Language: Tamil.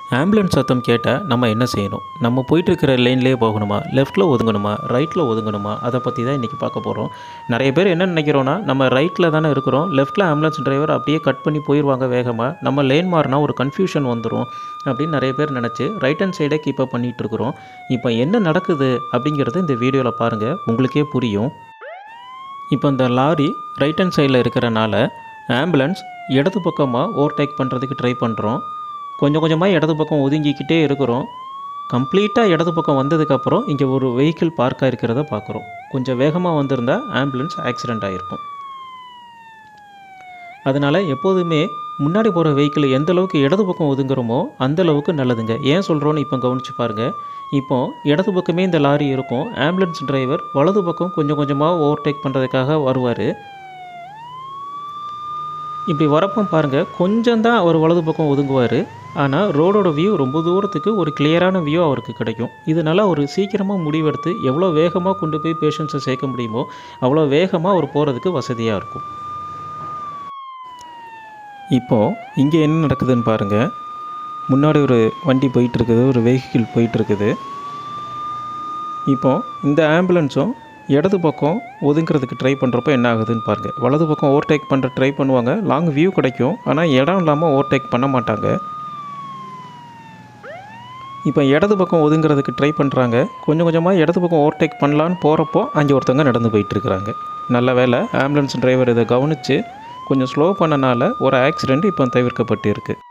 ஆம்புலன்ஸ் சத்தம் கேட்டால் நம்ம என்ன செய்யணும் நம்ம போயிட்டுருக்கிற லைன்லேயே போகணுமா லெஃப்ட்டில் ஒதுங்கணுமா ரைட்டில் ஒதுங்கணுமா அதை பற்றி தான் இன்றைக்கி பார்க்க போகிறோம் நிறைய பேர் என்ன நினைக்கிறோன்னா நம்ம ரைட்டில் தானே இருக்கிறோம் லெஃப்ட்டில் ஆம்புலன்ஸ் டிரைவர் அப்படியே கட் பண்ணி போயிடுவாங்க வேகமாக நம்ம லேன் மாறினா ஒரு கன்ஃபியூஷன் வந்துடும் அப்படின்னு நிறைய பேர் நினச்சி ரைட் ஹேண்ட் சைடே கீப் அப் பண்ணிகிட்டு இருக்கிறோம் இப்போ என்ன நடக்குது அப்படிங்கிறத இந்த வீடியோவில் பாருங்கள் உங்களுக்கே புரியும் இப்போ இந்த லாரி ரைட் ஹேண்ட் சைடில் இருக்கிறனால ஆம்புலன்ஸ் இடது பக்கமாக ஓவர்டேக் பண்ணுறதுக்கு ட்ரை பண்ணுறோம் கொஞ்சம் கொஞ்சமாக இடது பக்கம் ஒதுங்கிக்கிட்டே இருக்கிறோம் கம்ப்ளீட்டாக இடது பக்கம் வந்ததுக்கப்புறம் இங்கே ஒரு வெஹிக்கிள் பார்க் ஆகிருக்கிறத பார்க்குறோம் கொஞ்சம் வேகமாக வந்திருந்தால் ஆம்புலன்ஸ் ஆக்சிடெண்ட் ஆகிருக்கும் அதனால் எப்போதுமே முன்னாடி போகிற வெஹிக்கிள் எந்த அளவுக்கு இடது பக்கம் ஒதுங்குறோமோ அந்த அளவுக்கு நல்லதுங்க ஏன் சொல்கிறோன்னு இப்போ கவனித்து பாருங்கள் இப்போ இடது பக்கமே இந்த லாரி இருக்கும் ஆம்புலன்ஸ் டிரைவர் வலது பக்கம் கொஞ்சம் கொஞ்சமாக ஓவர்டேக் பண்ணுறதுக்காக வருவார் இப்படி வரப்போ பாருங்கள் கொஞ்சம் தான் அவர் வலது பக்கம் ஒதுங்குவார் ஆனால் ரோடோட வியூ ரொம்ப தூரத்துக்கு ஒரு கிளியரான வியூ அவருக்கு கிடைக்கும் இதனால் அவர் சீக்கிரமாக முடிவெடுத்து எவ்வளோ வேகமாக கொண்டு போய் பேஷண்ட்ஸை சேர்க்க முடியுமோ அவ்வளோ வேகமாக அவர் போகிறதுக்கு வசதியாக இருக்கும் இப்போது இங்கே என்ன நடக்குதுன்னு பாருங்கள் முன்னாடி ஒரு வண்டி போயிட்டுருக்குது ஒரு வெஹிக்கிள் போயிட்டுருக்குது இப்போது இந்த ஆம்புலன்ஸும் இடது பக்கம் ஒதுங்கிறதுக்கு ட்ரை பண்ணுறப்போ என்ன ஆகுதுன்னு பாருங்கள் வலது பக்கம் ஓவர்டேக் பண்ணுற ட்ரை பண்ணுவாங்க லாங் வியூ கிடைக்கும் ஆனால் இடம் இல்லாமல் ஓவர்டேக் பண்ண மாட்டாங்க இப்போ இடது பக்கம் ஒதுங்கிறதுக்கு ட்ரை பண்ணுறாங்க கொஞ்சம் கொஞ்சமாக இடது பக்கம் ஓவர்டேக் பண்ணலான்னு போகிறப்போ அங்கே ஒருத்தவங்க நடந்து போயிட்டுருக்குறாங்க நல்ல வேலை ஆம்புலன்ஸ் டிரைவர் இதை கவனித்து கொஞ்சம் ஸ்லோ பண்ணனால ஒரு ஆக்சிடெண்ட் இப்போ தவிர்க்கப்பட்டு இருக்குது